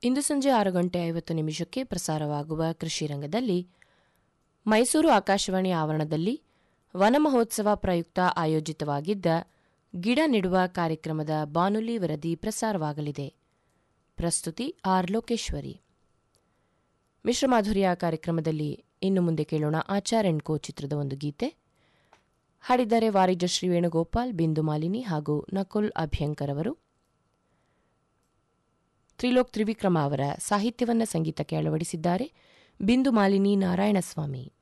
ಇಂದು ಸಂಜೆ ಆರು ಗಂಟೆ ಐವತ್ತು ನಿಮಿಷಕ್ಕೆ ಪ್ರಸಾರವಾಗುವ ಕೃಷಿ ರಂಗದಲ್ಲಿ ಮೈಸೂರು ಆಕಾಶವಾಣಿ ಆವರಣದಲ್ಲಿ ವನ ಮಹೋತ್ಸವ ಪ್ರಯುಕ್ತ ಆಯೋಜಿತವಾಗಿದ್ದ ಗಿಡ ನೆಡುವ ಕಾರ್ಯಕ್ರಮದ ಬಾನುಲಿ ವರದಿ ಪ್ರಸಾರವಾಗಲಿದೆ ಪ್ರಸ್ತುತಿ ಆರ್ ಲೋಕೇಶ್ವರಿ ಮಿಶ್ರಮಾಧುರ್ಯ ಕಾರ್ಯಕ್ರಮದಲ್ಲಿ ಇನ್ನು ಮುಂದೆ ಕೇಳೋಣ ಆಚಾರ್ ಅಂಡ್ ಕೋ ಚಿತ್ರದ ಒಂದು ಗೀತೆ ಹಾಡಿದ್ದಾರೆ ವಾರಿಜ ಶ್ರೀ ವೇಣುಗೋಪಾಲ್ ಬಿಂದು ಮಾಲಿನಿ ಹಾಗೂ ನಕುಲ್ ಅಭ್ಯಂಕರ್ ಅವರು ತ್ರಿಲೋಕ್ ತ್ರಿವಿಕ್ರಮ ಅವರ ಸಾಹಿತ್ಯವನ್ನ ಸಂಗೀತಕ್ಕೆ ಅಳವಡಿಸಿದ್ದಾರೆ ಬಿಂದು ಮಾಲಿನಿ ನಾರಾಯಣಸ್ವಾಮಿ